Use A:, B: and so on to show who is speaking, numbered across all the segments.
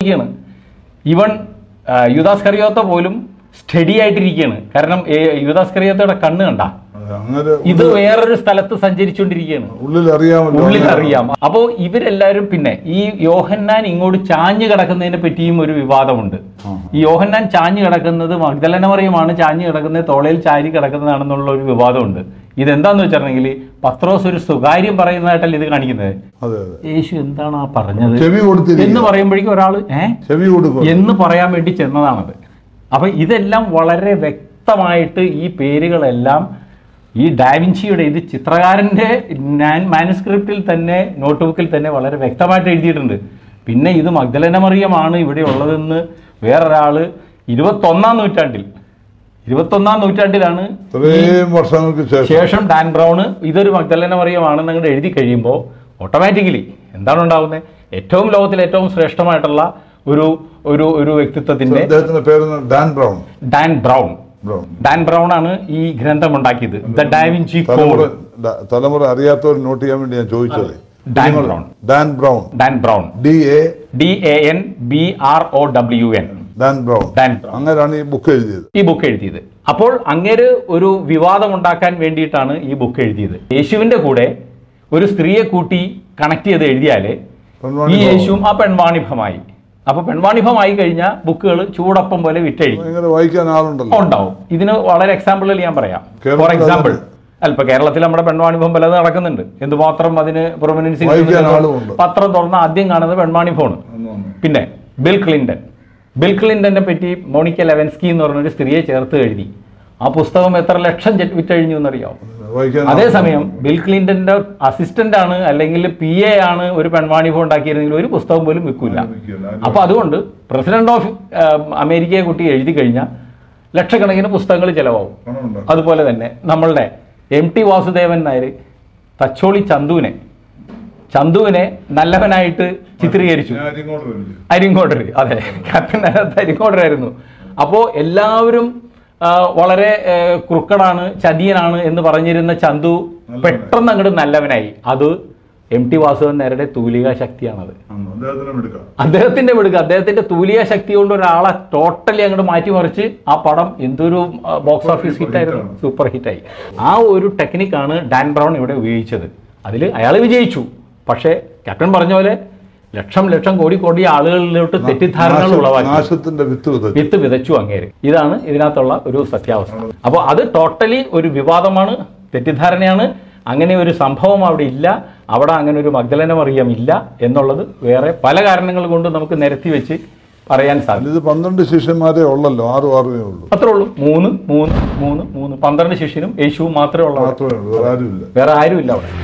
A: ഇരിക്കുകയാണ് ഇവൻ ആ, യുദാസ് കറിയോത്ത പോലും സ്റ്റഡി ആയിട്ടിരിക്കുകയാണ് കാരണം ഏ, യുദാസ് കറിയോത്തയുടെ കണ്ണ് കണ്ട
B: അതെ, അങ്ങനെ
A: ഇത് വേറൊരു സ്ഥലത്ത് സഞ്ചരിച്ചുകൊണ്ടിരിക്കുകയാണ്
B: ഉള്ളിൽ അറിയാമല്ലോ
A: ഉള്ളിൽ അറിയാം അപ്പോ ഇവരെല്ലാവരും പിന്നെ ഈ യോഹന്നാൻ ഇങ്ങോട്ട് ചാഞ്ഞു കിടക്കുന്നതിനെ പറ്റിയും ഒരു വിവാദമുണ്ട് ഈ യോഹന്നാൻ ചാഞ്ഞു കിടക്കുന്നത് മഗ്ദലന മറിയമാണ് ചാഞ്ഞു കിടക്കുന്നത് തോളയിൽ ചാരി കിടക്കുന്നതാണെന്നുള്ള ഒരു വിവാദമുണ്ട് ഇതെന്താന്ന് വെച്ചിട്ടുണ്ടെങ്കിൽ പത്രോസ് ഒരു സ്വകാര്യം പറയുന്നതായിട്ടല്ല ഇത് കാണിക്കുന്നത്
B: അതെ അതെ
A: യേശു എന്താണ് ആ പറഞ്ഞത്
B: ചെവി കൊടുത്തിരിക്കുക
A: എന്ന് പറയുമ്പോഴേക്കും ഒരാൾ ഏ
B: ചെവി കൊടുക്കും
A: എന്ന് പറയാൻ വേണ്ടി ചെന്നതാണത് അപ്പൊ ഇതെല്ലാം വളരെ വ്യക്തമായിട്ട് ഈ പേരുകളെല്ലാം ഈ ഡാവിൻസിയുടെ ഇത് ചിത്രകാരന്റെ മാനുസ്ക്രിപ്റ്റിൽ തന്നെ നോട്ട്ബുക്കിൽ തന്നെ വളരെ വ്യക്തമായിട്ട് എഴുതിയിട്ടുണ്ട് പിന്നെ ഇത് മഗ്ദലന മറിയമാണ് ഇവിടെ ഉള്ളതെന്ന് വേറൊരാള് ഇരുപത്തൊന്നാം നൂറ്റാണ്ടിൽ ഇരുപത്തൊന്നാം നൂറ്റാണ്ടിലാണ്
B: ഇത്രയും വർഷങ്ങൾക്ക് ശേഷം
A: ശേഷം ഡാൻ ബ്രൗണ് ഇതൊരു മഗ്ദലന മറിയമാണെന്ന് അങ്ങോട്ട് എഴുതി കഴിയുമ്പോൾ ഓട്ടോമാറ്റിക്കലി എന്താണ് ഉണ്ടാകുന്നത് ഏറ്റവും ലോകത്തിൽ ഏറ്റവും ശ്രേഷ്ഠമായിട്ടുള്ള ഒരു ഒരു ഒരു വ്യക്തിത്വത്തിന്റെ
B: അദ്ദേഹത്തിന്റെ പേര് Dan Brown
A: Dan Brown
B: Brown
A: Dan Brown ആണ് ഈ ഗ്രന്ഥം ഉണ്ടാക്കിയത് ദ ഡാവിൻചി
B: തലമുറ
A: കോഡ്
B: ഡ- തലമുറ അറിയാത്തവർ നോട്ട് ചെയ്യാൻ വേണ്ടി ഞാൻ ചോദിച്ചത്
A: Dan Brown
B: Dan Brown
A: Dan Brown
B: D A
A: D A N B R O W N
B: Dan Brown
A: Dan Brown
B: അങ്ങനെയാണ് ഈ ബുക്ക് എഴുതിയത്
A: ഈ ബുക്ക് എഴുതിയത് അപ്പോൾ അങ്ങേര് ഒരു വിവാദം ഉണ്ടാക്കാൻ വേണ്ടിയിട്ടാണ് ഈ ബുക്ക് എഴുതിയത് യേശുവിന്റെ കൂടെ ഒരു സ്ത്രീയെ കൂട്ടി കണക്ട് ചെയ്ത് എഴുതിയാല് ഈ
B: പെൺവാണിഭം.
A: യേശുവും ആ പെൺവാണിഭമായി അപ്പൊ പെൺവാണിഭമായി കഴിഞ്ഞാൽ ബുക്കുകൾ ചൂടപ്പം പോലെ വിറ്റഴിക്കും
B: ഇങ്ങനെ വായിക്കാൻ ആളുണ്ടല്ലോ
A: ഉണ്ടാവും ഇതിന് വളരെ എക്സാമ്പിളുകൾ ഞാൻ പറയാം
B: കേരളത്തിൽ
A: ഫോർ എക്സാമ്പിൾ
B: അതുണ്ട്.
A: അല്ല ഇപ്പൊ കേരളത്തിൽ നമ്മുടെ പെൺവാണിഭം പലത് നടക്കുന്നുണ്ട് എന്തുമാത്രം അതിന് പ്രൊമിനൻസി
B: വായിക്കാൻ ആളുമുണ്ട്.
A: പത്രം തുറന്ന ആദ്യം കാണുന്നത് പെൺവാണിഭമാണ് പിന്നെ ബിൽ ക്ലിന്റൺ ബിൽ ക്ലിന്റനെ പറ്റി മോണിക്ക ലെവൻസ്കി എന്ന് പറഞ്ഞൊരു സ്ത്രീയെ ചേർത്ത് എഴുതി ആ പുസ്തകം എത്ര ലക്ഷം ജെ- വിറ്റഴിഞ്ഞു എന്നറിയാവും
B: വായിക്കാൻ
A: അതേസമയം ബിൽ ക്ലിന്റന്റെ അസിസ്റ്റന്റ് ആണ് അല്ലെങ്കിൽ പി എ ആണ് ഒരു പെൺവാണിഭം ഉണ്ടാക്കിയിരുന്നെങ്കിൽ ഒരു പുസ്തകം പോലും വിൽക്കില്ല അപ്പൊ അതുകൊണ്ട് പ്രസിഡന്റ് ഓഫ് അമേരിക്കയെ കുട്ടി എഴുതി കഴിഞ്ഞാൽ ലക്ഷക്കണക്കിന് പുസ്തകങ്ങൾ ചിലവാകും
B: ആളുണ്ട്.
A: അതുപോലെ തന്നെ നമ്മളുടെ എം ടി വാസുദേവൻ നായർ തച്ചോളി ചന്തുവിനെ ചന്തുവിനെ നല്ലവനായിട്ട് ചിത്രീകരിച്ചു
B: ഞാൻ ഇങ്ങോട്ട് വരും.
A: അരിങ്കോടര് അതെ ക്യാപ്റ്റൻ അതിനകത്ത് അരിങ്കോടരായിരുന്നു അപ്പോൾ എല്ലാവരും ആ, വളരെ ആ, ക്രുക്കടാണ് ചതിയനാണ് എന്ന് പറഞ്ഞിരുന്ന ചന്തു പെട്ടെന്ന് അങ്ങോട്ട് നല്ലവനായി അത് എം ടി വാസുദേവൻ നായരുടെ തൂലിക ശക്തിയാണത്
B: ആണോ? അദ്ദേഹത്തിനെ എടുക്കാം
A: അദ്ദേഹത്തിന്റെ മിടുക്ക് അദ്ദേഹത്തിന്റെ തൂലിക ശക്തി കൊണ്ട് ഒരാളെ ടോട്ടലി അങ്ങോട്ട് മാറ്റിമറിച്ച് ആ പടം എന്തൊരു ബോക്സ് ഓഫീസ് ഹിറ്റായിരുന്നു സൂപ്പർ ഹിറ്റായി ആ ഒരു ടെക്നിക്കാണ് ഡാൻ ബ്രൗൺ ഇവിടെ ഉപയോഗിച്ചത് അതിൽ അയാൾ വിജയിച്ചു പക്ഷേ ക്യാപ്റ്റൻ പറഞ്ഞ പോലെ ലക്ഷം ലക്ഷം കോടി കോടി ആളുകളിലോട്ട് തെറ്റിദ്ധാരണകൾ
B: നാശ-
A: ഉളവാക്കി
B: നാശത്തിന്റെ വിത്ത് വിതച്ചു
A: വിത്ത് വിതച്ചു അങ്ങേര് ഇതാണ് ഇതിനകത്തുള്ള ഒരു സത്യാവസ്ഥ അപ്പോൾ അത് ടോട്ടലി ഒരു വിവാദമാണ് തെറ്റിദ്ധാരണയാണ് അങ്ങനെ ഒരു സംഭവം അവിടെ ഇല്ല അവിടെ അങ്ങനെ ഒരു മഗ്ദലന മറിയം ഇല്ല എന്നുള്ളത് വേറെ പല കാരണങ്ങൾ കൊണ്ട് നമുക്ക് നിരത്തി വെച്ച് പറയാൻ സാധിക്കും
B: ഇത് പന്ത്രണ്ട് ശിഷ്യന്മാരെ ഉള്ളല്ലോ ആറും ആറുമേ ഉള്ളൂ
A: അത്രേ ഉള്ളൂ മൂന്ന് മൂന്ന് മൂന്ന് മൂന്ന് പന്ത്രണ്ട് ശിഷ്യനും യേശുവും മാത്രമേ ഉള്ളൂ അവിടെ.
B: മാത്രമേ ഉള്ളൂ വേറെ ആരുമില്ല
A: വേറെ ആരുമില്ല അവിടെ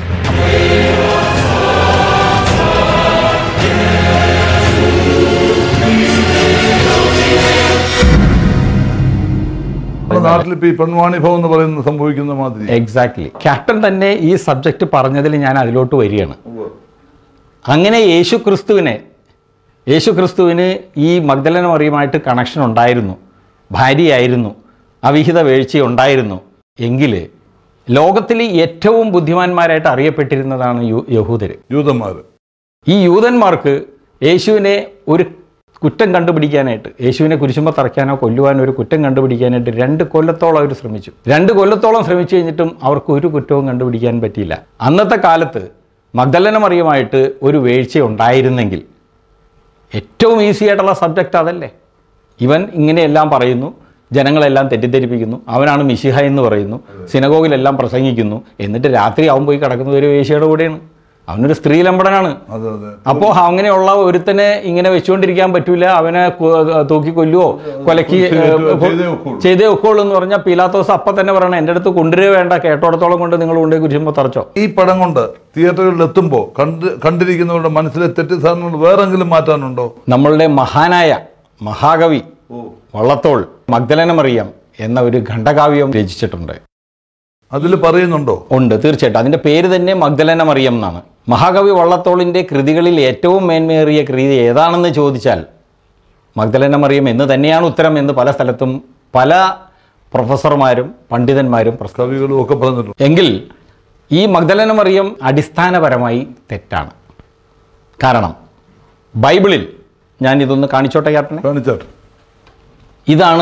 B: നമ്മുടെ നാട്ടിൽ ഇപ്പൊ ഈ പെൺവാണിഭവം എന്ന് പറയുന്നത് സംഭവിക്കുന്ന മാതിരി
A: എക്സാക്ട്ലി ക്യാപ്റ്റൻ തന്നെ ഈ സബ്ജക്റ്റ് പറഞ്ഞതിൽ ഞാൻ അതിലോട്ട് വരികയാണ് അങ്ങനെ യേശു ക്രിസ്തുവിനെ യേശു ക്രിസ്തുവിന് ഈ മഗ്ദലന മറിയുമായിട്ട് കണക്ഷൻ ഉണ്ടായിരുന്നു ഭാര്യയായിരുന്നു അവിഹിത വീഴ്ച ഉണ്ടായിരുന്നു എങ്കിൽ ലോകത്തിൽ ഏറ്റവും ബുദ്ധിമാന്മാരായിട്ട് അറിയപ്പെട്ടിരുന്നതാണ് യു യഹൂദർ
B: യൂതന്മാര്
A: ഈ യൂതന്മാർക്ക് യേശുവിനെ ഒരു കുറ്റം കണ്ടുപിടിക്കാനായിട്ട് യേശുവിനെ കുരിശുമ്പോൾ തറയ്ക്കാനോ കൊല്ലുവാനോ ഒരു കുറ്റം കണ്ടുപിടിക്കാനായിട്ട് രണ്ട് കൊല്ലത്തോളം അവർ ശ്രമിച്ചു രണ്ട് കൊല്ലത്തോളം ശ്രമിച്ചു കഴിഞ്ഞിട്ടും അവർക്ക് ഒരു കുറ്റവും കണ്ടുപിടിക്കാൻ പറ്റിയില്ല അന്നത്തെ കാലത്ത് മഗ്ദലന മറിയുമായിട്ട് ഒരു വീഴ്ച ഉണ്ടായിരുന്നെങ്കിൽ ഏറ്റവും ഈസി ആയിട്ടുള്ള സബ്ജക്റ്റ് അതല്ലേ ഇവൻ ഇങ്ങനെയെല്ലാം പറയുന്നു ജനങ്ങളെല്ലാം തെറ്റിദ്ധരിപ്പിക്കുന്നു അവനാണ് മിശിഹ എന്ന് പറയുന്നു സിനഗോഗിലെല്ലാം പ്രസംഗിക്കുന്നു എന്നിട്ട് രാത്രി അവൻ പോയി കിടക്കുന്നത് ഒരു വേശ്യയുടെ കൂടെയാണ് അവനൊരു സ്ത്രീലമ്പടനാണ്
B: അതെ അതെ
A: അപ്പോൾ അങ്ങനെയുള്ള ഒരുത്തനെ ഇങ്ങനെ വെച്ചുകൊണ്ടിരിക്കാൻ പറ്റൂല അവനെ കു- തൂക്കി കൊല്ലുവോ കൊലക്ക്
B: ചെയ്തേ- ചെയ്തേ ഒക്കുള്ളൂ.
A: ചെയ്തേ ഒക്കുള്ളൂ എന്ന് പറഞ്ഞാൽ പീലാത്തോസ് അപ്പം തന്നെ പറയണം എൻ്റെ അടുത്ത് കൊണ്ടുവരേ വേണ്ട കേട്ടോടത്തോളം കൊണ്ട് നിങ്ങൾ കൊണ്ടുപോയി കുരിശുമ്പോൾ തറച്ചോ
B: ഈ പടം കൊണ്ട് തിയേറ്ററുകളിൽ എത്തുമ്പോൾ കണ്ട് കണ്ടിരിക്കുന്നവരുടെ മനസ്സിലെ തെറ്റിദ്ധാരണകൾ വേറെങ്കിലും മാറ്റാനുണ്ടോ
A: നമ്മളുടെ മഹാനായ മഹാകവി വള്ളത്തോൾ മഗ്ദലന മറിയം എന്ന ഒരു ഖണ്ഡകാവ്യം രചിച്ചിട്ടുണ്ട്
B: അതിൽ പറയുന്നുണ്ടോ
A: ഉണ്ട് തീർച്ചയായിട്ടും അതിൻ്റെ പേര് തന്നെ മഗ്ദലന മറിയം എന്നാണ് മഹാകവി വള്ളത്തോളിൻ്റെ കൃതികളിൽ ഏറ്റവും മേന്മേറിയ കൃതി ഏതാണെന്ന് ചോദിച്ചാൽ മഗ്ദലന മറിയം എന്ന് തന്നെയാണ് ഉത്തരം എന്ന് പല സ്ഥലത്തും പല പ്രൊഫസർമാരും പണ്ഡിതന്മാരും പ്രസ്താവിച്ചു
B: കവികളും ഒക്കെ പറഞ്ഞിട്ടുണ്ട്
A: എങ്കിൽ ഈ മഗ്ദലന മറിയം അടിസ്ഥാനപരമായി തെറ്റാണ് കാരണം ബൈബിളിൽ ഞാൻ ഇതൊന്ന് കാണിച്ചോട്ടെ ക്യാപ്റ്റനെ
B: കാണിച്ചാട്ടെ
A: ഇതാണ്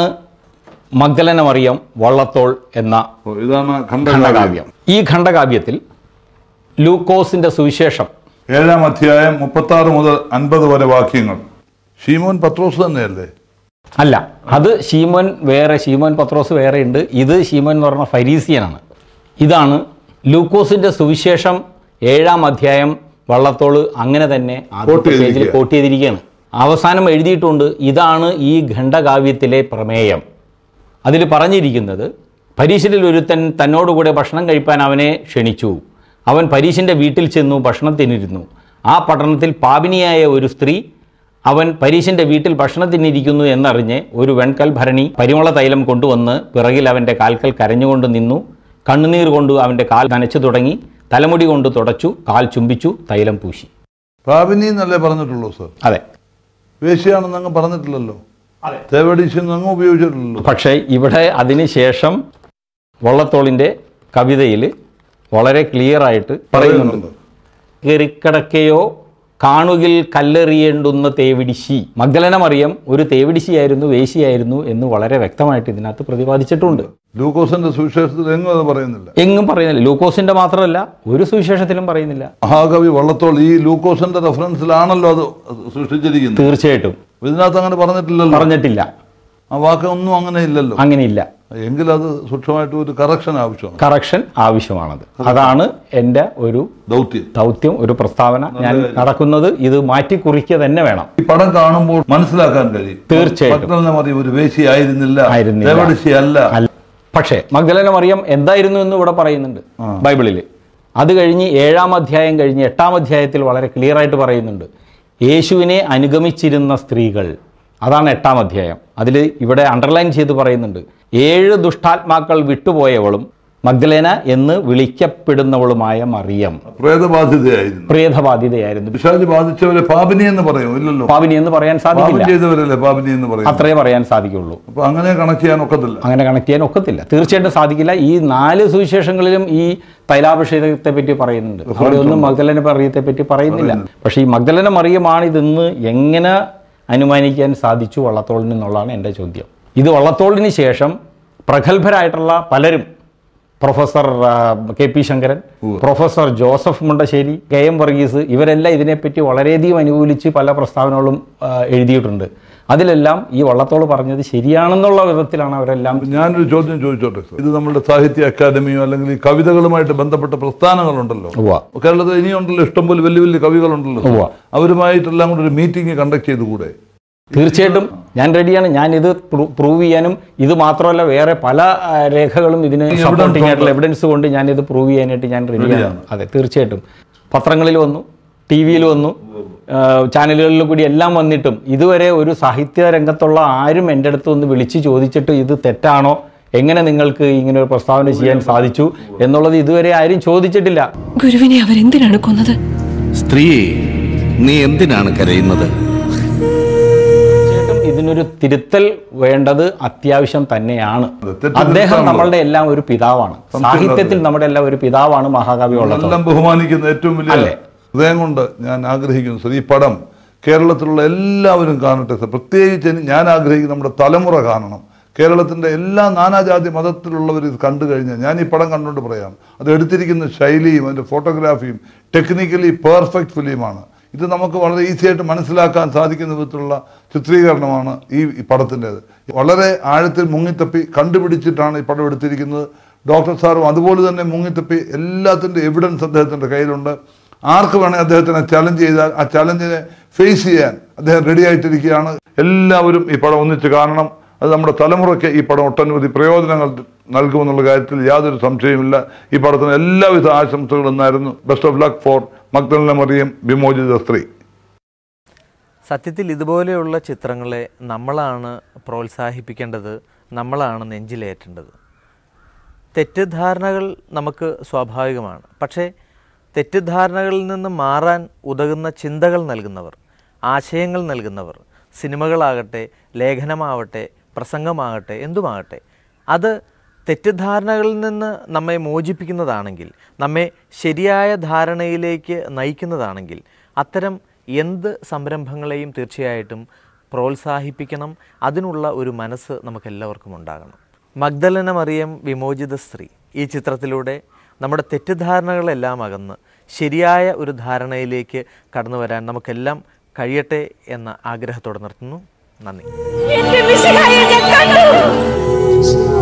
A: മഗ്ദലന മറിയം വള്ളത്തോൾ എന്ന
B: ഓ, ഇതാണ് ഖണ്ഡകാവ്യം
A: ഖണ്ഡകാവ്യം ഈ ഖണ്ഡകാവ്യത്തിൽ ലൂക്കോസിന്റെ സുവിശേഷം
B: ഏഴാം അധ്യായം മുപ്പത്തി ആറ് മുതൽ അൻപത് വരെ വാക്യങ്ങൾ ഷീമോൻ പത്രോസ് തന്നെയല്ലേ
A: അല്ല അത് ശീമോൻ വേറെ ശീമോൻ പത്രോസ് വേറെ ഉണ്ട് ഇത് ശീമോൻ എന്ന് പറഞ്ഞ ഫരീസിയനാണ് ഇതാണ് ലൂക്കോസിന്റെ സുവിശേഷം ഏഴാം അധ്യായം വള്ളത്തോള് അങ്ങനെ തന്നെ ആദ്യത്തെ
B: Quote
A: പേജിൽ
B: ചെയ്തിരിക്കുകയാണ്.
A: കോട്ട് ചെയ്തിരിക്കുകയാണ് അവസാനം എഴുതിയിട്ടുണ്ട് ഇതാണ് ഈ ഖണ്ഡകാവ്യത്തിലെ പ്രമേയം അതിൽ പറഞ്ഞിരിക്കുന്നത് പരീശരിൽ ഒരുത്തൻ തന്നോടുകൂടെ ഭക്ഷണം കഴിപ്പാൻ അവനെ ക്ഷണിച്ചു അവൻ പരീശിൻ്റെ വീട്ടിൽ ചെന്നു ഭക്ഷണത്തിനിരുന്നു ആ പട്ടണത്തിൽ പാപിനിയായ ഒരു സ്ത്രീ അവൻ പരീശിൻ്റെ വീട്ടിൽ ഭക്ഷണത്തിനിരിക്കുന്നു എന്നറിഞ്ഞ് ഒരു വെൺകൽ ഭരണി പരിമള തൈലം കൊണ്ടുവന്ന് പിറകിൽ അവൻ്റെ കാൽക്കൽ കരഞ്ഞുകൊണ്ട് നിന്നു കണ്ണുനീർ കൊണ്ട് അവൻ്റെ കാൽ നനച്ചു തുടങ്ങി തലമുടി കൊണ്ട് തുടച്ചു കാൽ ചുംബിച്ചു തൈലം പൂശി
B: പാപിനി എന്നല്ലേ പറഞ്ഞിട്ടുള്ളൂ സർ
A: അതെ
B: വേശ്യയാണെന്ന് അങ്ങ് പറഞ്ഞിട്ടില്ലല്ലോ തേവടീശെന്ന് അങ്ങ് ഉപയോഗിച്ചിട്ടില്ലല്ലോ
A: പക്ഷേ ഇവിടെ അതിനുശേഷം വള്ളത്തോളിൻ്റെ കവിതയിൽ വളരെ ക്ലിയർ ആയിട്ട് പറയുന്നുണ്ട് കയറിക്കിടക്കയോ കാണുകിൽ കല്ലെറിയേണ്ടുന്ന തേവിടിശി മഗ്ദലന മറിയം ഒരു തേവിടിശിയായിരുന്നു വേശിയായിരുന്നു എന്ന് വളരെ വ്യക്തമായിട്ട് ഇതിനകത്ത് പ്രതിപാദിച്ചിട്ടുണ്ട്
B: ലൂക്കോസിന്റെ സുവിശേഷത്തിൽ എങ്ങും അത് പറയുന്നില്ല
A: എങ്ങും പറയുന്നില്ല ലൂക്കോസിന്റെ മാത്രമല്ല ഒരു സുവിശേഷത്തിലും പറയുന്നില്ല
B: മഹാകവി വള്ളത്തോൾ ഈ ലൂക്കോസിന്റെ റെഫറൻസിലാണല്ലോ അത് സൃഷ്ടിച്ചിരിക്കുന്നത്
A: തീർച്ചയായിട്ടും
B: ഇതിനകത്ത് അങ്ങനെ പറഞ്ഞിട്ടില്ലല്ലോ
A: പറഞ്ഞിട്ടില്ല
B: ആ വാക്ക് ഒന്നും അങ്ങനെ ഇല്ലല്ലോ
A: അങ്ങനെയില്ല
B: എങ്കിൽ അത് സൂക്ഷ്മമായിട്ട് ഒരു കറക്ഷൻ ആവശ്യമാണ്
A: കറക്ഷൻ ആവശ്യമാണത് അതാണ് എൻ്റെ ഒരു
B: ദൗത്യം
A: ദൗത്യം ഒരു പ്രസ്താവന ഞാൻ നടക്കുന്നത് ഇത് മാറ്റി കുറിക്കുക തന്നെ വേണം
B: ഈ പടം കാണുമ്പോൾ മനസ്സിലാക്കാൻ കഴിയും
A: തീർച്ചയായിട്ടും.
B: ഭക്തനെ മതി ഒരു വേശി ആയിരുന്നില്ല
A: ആയിരുന്നില്ല.
B: തേവടിശി അല്ല
A: അല്ല പക്ഷേ മഗ്ദലന മറിയം എന്തായിരുന്നു എന്ന് ഇവിടെ പറയുന്നുണ്ട് ബൈബിളിൽ അത് കഴിഞ്ഞ് ഏഴാം അധ്യായം കഴിഞ്ഞ് എട്ടാം അധ്യായത്തിൽ വളരെ ക്ലിയർ ആയിട്ട് പറയുന്നുണ്ട് യേശുവിനെ അനുഗമിച്ചിരുന്ന സ്ത്രീകൾ അതാണ് എട്ടാം അധ്യായം അതിൽ ഇവിടെ അണ്ടർലൈൻ ചെയ്ത് പറയുന്നുണ്ട് ഏഴ് ദുഷ്ടാത്മാക്കൾ വിട്ടുപോയവളും മഗ്ദലേന എന്ന് വിളിക്കപ്പെടുന്നവളുമായ മറിയം
B: പ്രേതബാധിതയായിരുന്നു
A: പ്രിയതബാധിതയായിരുന്നു
B: പിശാജ് ബാധിച്ചവരെ പാപിനി എന്ന് പറയും ഇല്ലല്ലോ
A: പാപിനി എന്ന് പറയാൻ
B: പാപം
A: സാധിക്കില്ല
B: ചെയ്തവരല്ലേ പാപിനി എന്ന് പറയും
A: അത്രേ പറയാൻ സാധിക്കുള്ളൂ
B: അപ്പൊ അങ്ങനെ കണക്ട് ചെയ്യാൻ ഒക്കത്തില്ല
A: അങ്ങനെ കണക്ട് ചെയ്യാൻ ഒക്കത്തില്ല തീർച്ചയായിട്ടും സാധിക്കില്ല ഈ നാല് സുവിശേഷങ്ങളിലും ഈ തൈലാഭിഷേകത്തെ പറ്റി പറയുന്നുണ്ട് അവിടെ ഒന്നും മഗ്ദലന മറിയത്തെ പറ്റി പറയുന്നില്ല പക്ഷേ ഈ മഗ്ദലന മറിയമാണ് ഇതെന്ന് എങ്ങനെ അനുമാനിക്കാൻ സാധിച്ചു വള്ളത്തോളിന് എന്നുള്ളതാണ് എൻ്റെ ചോദ്യം ഇത് വള്ളത്തോളിന് ശേഷം പ്രഗത്ഭരായിട്ടുള്ള പലരും പ്രൊഫസർ ആ, കെ പി ശങ്കരൻ പ്രൊഫസർ ജോസഫ് മുണ്ടശ്ശേരി കെ എം വർഗീസ് ഇവരെല്ലാം ഇതിനെപ്പറ്റി വളരെയധികം അനുകൂലിച്ച് പല പ്രസ്താവനകളും ആ, എഴുതിയിട്ടുണ്ട് അതിലെല്ലാം ഈ വള്ളത്തോൾ പറഞ്ഞത് ശരിയാണെന്നുള്ള വിധത്തിലാണ് അവരെല്ലാം
B: ഞാനൊരു ചോദ്യം ചോദിച്ചോട്ടെ സർ. ഇത് നമ്മുടെ സാഹിത്യ അക്കാദമിയോ അല്ലെങ്കിൽ ഈ കവിതകളുമായിട്ട് ബന്ധപ്പെട്ട പ്രസ്ഥാനങ്ങളുണ്ടല്ലോ
A: ഉവ്വ
B: കേരളത്തിൽ ഇനിയുണ്ടല്ലോ ഇഷ്ടംപോലെ വലിയ വലിയ കവികളുണ്ടല്ലോ സർ.
A: ഉവ്വ.
B: അവരുമായിട്ടെല്ലാം കൂടെ ഒരു മീറ്റിംഗ് കണ്ടക്ട് ചെയ്തുകൂടെ
A: തീർച്ചയായിട്ടും ഞാൻ റെഡിയാണ് ഞാൻ ഇത് പ്രൂവ് ചെയ്യാനും ഇത് മാത്രമല്ല വേറെ പല ആ, രേഖകളും ഇതിന്
B: evidence
A: സപ്പോർട്ടിംഗ് ആയിട്ടുള്ള എവിഡൻസ് കൊണ്ട് ഞാൻ ഇത് പ്രൂവ് ചെയ്യാനായിട്ട് ഞാൻ റെഡിയാണ് അതെ തീർച്ചയായിട്ടും പത്രങ്ങളിൽ വന്നു ടി വിയിൽ വന്നു ആ, ചാനലുകളിൽ കൂടി എല്ലാം വന്നിട്ടും ഇതുവരെ ഒരു സാഹിത്യ രംഗത്തുള്ള ആരും എൻ്റെ അടുത്ത് ഒന്ന് വിളിച്ച് ചോദിച്ചിട്ട് ഇത് തെറ്റാണോ എങ്ങനെ നിങ്ങൾക്ക് ഇങ്ങനെ ഒരു പ്രസ്താവന ചെയ്യാൻ സാധിച്ചു എന്നുള്ളത് ഇതുവരെ ആരും ചോദിച്ചിട്ടില്ല
C: ഗുരുവിനെ അവരെന്തിനാണ് കൊന്നത്
D: സ്ത്രീയെ നീ എന്തിനാണ് കരയുന്നത്
A: തീർച്ചയായിട്ടും ഇതിനൊരു തിരുത്തൽ വേണ്ടത് അത്യാവശ്യം തന്നെയാണ്
B: തെറ്റ്
A: അദ്ദേഹം
B: തിരുത്താനുള്ളത്.
A: നമ്മളുടെ എല്ലാം ഒരു പിതാവാണ് സാഹിത്യത്തിൽ നമ്മുടെ എല്ലാം ഒരു പിതാവാണ് മഹാകവി വള്ളത്തോൾ
B: എല്ലാം ബഹുമാനിക്കുന്ന ഏറ്റവും വലിയ
A: അല്ലേ?
B: ഹൃദയം കൊണ്ട് ഞാൻ ആഗ്രഹിക്കുന്നു സർ ഈ പടം കേരളത്തിലുള്ള എല്ലാവരും കാണട്ടെ സർ പ്രത്യേകിച്ച് എനി- ഞാൻ ആഗ്രഹിക്കുന്ന നമ്മുടെ തലമുറ കാണണം കേരളത്തിന്റെ എല്ലാ നാനാജാതി മതത്തിലുള്ളവർ ഇത് കണ്ടു കഴിഞ്ഞാൽ ഞാൻ ഈ പടം കണ്ടുകൊണ്ട് പറയാം അത് എടുത്തിരിക്കുന്ന ശൈലിയും അതിന്റെ ഫോട്ടോഗ്രാഫിയും ടെക്നിക്കലി പെർഫെക്റ്റ് ഫിലിമാണ് ഇത് നമുക്ക് വളരെ ഈസി ആയിട്ട് മനസ്സിലാക്കാൻ സാധിക്കുന്ന വിധത്തിലുള്ള ചിത്രീകരണമാണ് ഈ ഈ പടത്തിൻ്റെത് വളരെ ആഴത്തിൽ മുങ്ങിത്തപ്പി കണ്ടുപിടിച്ചിട്ടാണ് ഈ പടം എടുത്തിരിക്കുന്നത് ഡോക്ടർ സാറും അതുപോലെ തന്നെ മുങ്ങിത്തപ്പി എല്ലാത്തിൻ്റെ എവിഡൻസ് അദ്ദേഹത്തിൻ്റെ കയ്യിലുണ്ട് ആർക്ക് വേണേൽ അദ്ദേഹത്തിനെ ചലഞ്ച് ചെയ്താൽ ആ ചലഞ്ചിനെ ഫേസ് ചെയ്യാൻ അദ്ദേഹം റെഡി ആയിട്ടിരിക്കുകയാണ് എല്ലാവരും ഈ പടം ഒന്നിച്ച് കാണണം അത് നമ്മുടെ തലമുറയ്ക്ക് ഈ പടം ഒട്ടനവധി പ്രയോജനങ്ങൾ നൽകുമെന്നുള്ള കാര്യത്തിൽ യാതൊരു സംശയവുമില്ല ഈ പടത്തിന് എല്ലാവിധ ആശംസകളും എന്നായിരുന്നു best of luck for Magdalana Mariyam വിമോചിത സ്ത്രീ
E: സത്യത്തിൽ ഇതുപോലെയുള്ള ചിത്രങ്ങളെ നമ്മളാണ് പ്രോത്സാഹിപ്പിക്കേണ്ടത് നമ്മളാണ് നെഞ്ചിലേറ്റേണ്ടത് തെറ്റിദ്ധാരണകൾ നമുക്ക് സ്വാഭാവികമാണ് പക്ഷേ തെറ്റിദ്ധാരണകളിൽ നിന്ന് മാറാൻ ഉതകുന്ന ചിന്തകൾ നൽകുന്നവർ ആശയങ്ങൾ നൽകുന്നവർ സിനിമകളാകട്ടെ ലേഖനമാവട്ടെ പ്രസംഗമാകട്ടെ എന്തുമാകട്ടെ അത് തെറ്റിദ്ധാരണകളിൽ നിന്ന് നമ്മെ മോചിപ്പിക്കുന്നതാണെങ്കിൽ നമ്മെ ശരിയായ ധാരണയിലേക്ക് നയിക്കുന്നതാണെങ്കിൽ അത്തരം എന്ത് സംരംഭങ്ങളെയും തീർച്ചയായിട്ടും പ്രോത്സാഹിപ്പിക്കണം അതിനുള്ള ഒരു മനസ്സ് നമുക്കെല്ലാവർക്കും ഉണ്ടാകണം മഗ്ദലന മറിയം വിമോചിത സ്ത്രീ ഈ ചിത്രത്തിലൂടെ നമ്മുടെ തെറ്റിദ്ധാരണകളെല്ലാം അകന്ന് ശരിയായ ഒരു ധാരണയിലേക്ക് കടന്നു വരാൻ നമുക്കെല്ലാം കഴിയട്ടെ എന്ന ആഗ്രഹത്തോടെ നിർത്തുന്നു നന്ദി
C: എന്റെ മിശിഹായെ ഞാൻ കണ്ടു